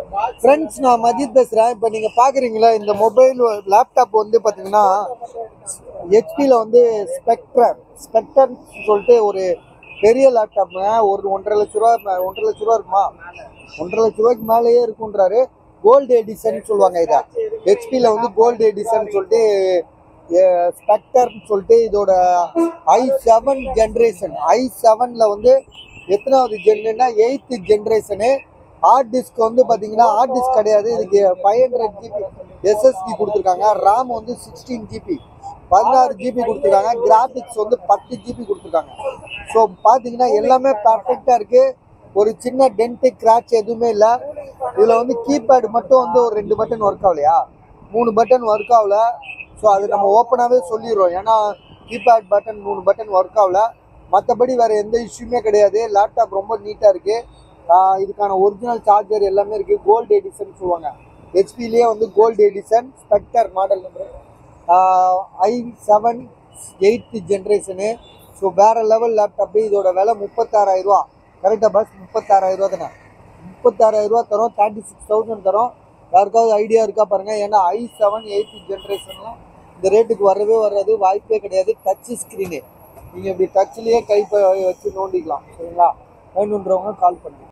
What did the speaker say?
friends நான் மஜித் பேசுகிறேன் இப்போ நீங்கள் பார்க்குறீங்களா இந்த மொபைல் லேப்டாப் வந்து பார்த்தீங்கன்னா ஹெச்பியில் வந்து ஸ்பெக்ட்ரர் ஸ்பெக்டர் சொல்லிட்டு ஒரு பெரிய லேப்டாப்புங்க ஒரு ஒன்றரை லட்ச ரூபா மே- ஒன்றரை லட்ச ரூபா இருக்குமா ஒன்றரை லட்ச ரூபாய்க்கு மேலேயே இருக்குன்றாரு கோல்டு எடிசன் சொல்லுவாங்க இதை ஹெச்பியில் வந்து கோல்டு எடிசன் சொல்லிட்டு ஸ்பெக்டர்னு சொல்லிட்டு இதோட ஐ செவன் ஜென்ரேஷன் ஐ செவனில் வந்து எத்தனாவது ஜென்ரேஷனா எயித்து ஜென்ரேஷனு ஹார்ட் டிஸ்க் வந்து பார்த்தீங்கன்னா ஹார்ட் டிஸ்க் கிடையாது இதுக்கு ஃபைவ் ஹண்ட்ரட் ஜிபி எஸ்எஸ்டி கொடுத்துருக்காங்க ரேம் வந்து சிக்ஸ்டீன் ஜிபி பதினாறு ஜிபி கொடுத்துருக்காங்க கிராஃபிக்ஸ் வந்து பத்து ஜிபி கொடுத்துருக்காங்க ஸோ பார்த்தீங்கன்னா எல்லாமே பர்ஃபெக்டாக இருக்குது ஒரு சின்ன டென்ட்டு கிராச் எதுவுமே இல்லை இதில் வந்து கீபேட் மட்டும் வந்து ஒரு ரெண்டு பட்டன் ஒர்க் ஆகலையா மூணு பட்டன் ஒர்க் ஆகல ஸோ அது நம்ம ஓப்பனாகவே சொல்லிடுறோம் ஏன்னா கீபேட் பட்டன் மூணு பட்டன் ஒர்க் ஆகல மற்றபடி வேறு எந்த இஷ்யூமே கிடையாது லேப்டாப் ரொம்ப நீட்டாக இருக்குது இதுக்கான ஒரிஜினல் சார்ஜர் எல்லாமே இருக்குது கோல்டு எடிஷன் சொல்லுவாங்க ஹெச்பிலேயே வந்து gold edition Spectre model number I seven eighth generation so வேறு லெவல் லேப்டாப்பு இதோட விலை முப்பத்தாறாயிரம் ரூபா கரெக்டாக பஸ் முப்பத்தாறாயிரம் ரூபா தானே முப்பத்தாறாயிரம் ரூபா தரோம் தேர்ட்டி சிக்ஸ் தௌசண்ட் தரோம் யாருக்காவது ஐடியா இருக்கா பாருங்கள் ஏன்னா ஐ செவன் எயித்து ஜென்ரேஷன்லாம் இந்த ரேட்டுக்கு வரவே வர்றது வாய்ப்பே கிடையாது டச் ஸ்க்ரீனு நீங்கள் இப்படி டச்லேயே கை ப- வச்சு நோண்டிக்கலாம் சரிங்களா வேணுன்றவங்க கால் பண்ணுங்க